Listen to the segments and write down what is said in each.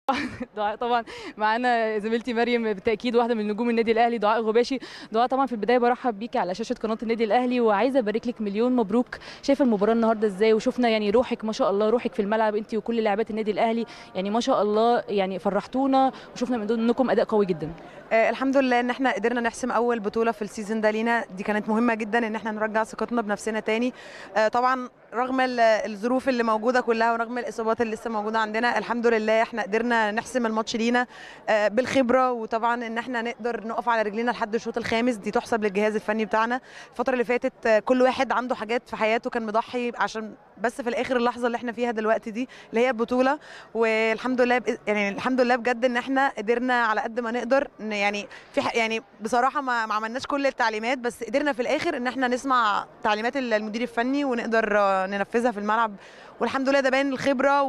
دعاء طبعا معانا زميلتي مريم بالتاكيد واحده من نجوم النادي الاهلي دعاء غباشي دعاء طبعا في البدايه برحب بيكي على شاشه قناه النادي الاهلي وعايزه ابارك لك مليون مبروك شايفه المباراه النهارده ازاي وشفنا يعني روحك ما شاء الله روحك في الملعب انت وكل لاعبات النادي الاهلي يعني ما شاء الله يعني فرحتونا وشفنا من منكم اداء قوي جدا آه الحمد لله ان احنا قدرنا نحسم اول بطوله في السيزون ده لينا دي كانت مهمه جدا ان احنا نرجع ثقتنا بنفسنا تاني آه طبعا رغم الظروف اللي موجوده كلها ورغم الاصابات اللي لسه موجوده عندنا الحمد لله احنا قدرنا نحسم الماتش لينا آه بالخبره وطبعا ان احنا نقدر نقف على رجلينا لحد الشوط الخامس دي تحسب للجهاز الفني بتاعنا الفتره اللي فاتت آه كل واحد عنده حاجات في حياته كان مضحي عشان بس في الاخر اللحظه اللي احنا فيها دلوقتي دي اللي هي البطوله والحمد لله يعني الحمد لله بجد ان احنا قدرنا على قد ما نقدر يعني في يعني بصراحه ما, ما عملناش كل التعليمات بس قدرنا في الاخر ان احنا نسمع تعليمات المدير الفني ونقدر ننفذها في الملعب والحمد لله ده باين الخبره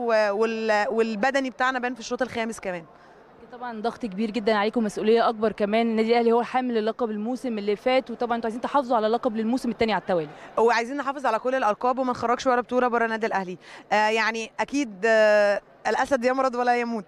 والبدني بتاعنا باين في الشوط الخامس كمان طبعا ضغط كبير جدا عليكم مسؤوليه اكبر كمان النادي الاهلي هو حامل اللقب الموسم اللي فات وطبعا انتوا عايزين تحافظوا على اللقب للموسم الثاني على التوالي وعايزين نحافظ على كل الالقاب وما نخرجش ولا بطوله بره النادي الاهلي آه يعني اكيد آه الاسد يمرض ولا يموت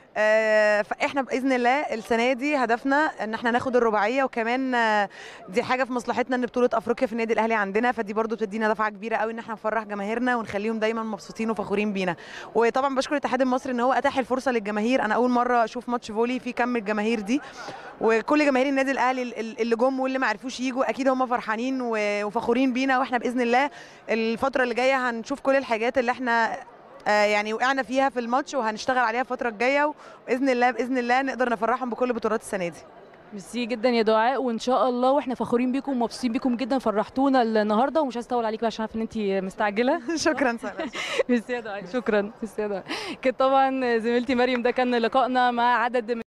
آه فاحنا باذن الله السنه دي هدفنا ان احنا ناخد الرباعيه وكمان آه دي حاجه في مصلحتنا ان بطوله افريقيا في النادي الاهلي عندنا فدي برضو بتدينا دفعه كبيره قوي ان احنا نفرح جماهيرنا ونخليهم دايما مبسوطين وفخورين بينا وطبعا بشكر الاتحاد المصري ان هو اتاح الفرصه للجماهير انا اول مره اشوف ماتش فولي في كم الجماهير دي وكل جماهير النادي الاهلي اللي جم واللي ما عرفوش يجوا اكيد هم فرحانين وفخورين بينا واحنا باذن الله الفتره اللي جايه هنشوف كل الحاجات اللي احنا يعني وقعنا فيها في الماتش وهنشتغل عليها الفتره الجايه وباذن الله باذن الله نقدر نفرحهم بكل بطولات السنه دي ميرسي جدا يا دعاء وان شاء الله واحنا فخورين بيكم ومبسوطين بيكم جدا فرحتونا النهارده ومش عايز اطول عليكي عشان عارفه ان انت مستعجله شكرا ساره ميرسي يا دعاء شكرا ميرسي يا دعاء كده طبعا زميلتي مريم ده كان لقائنا مع عدد من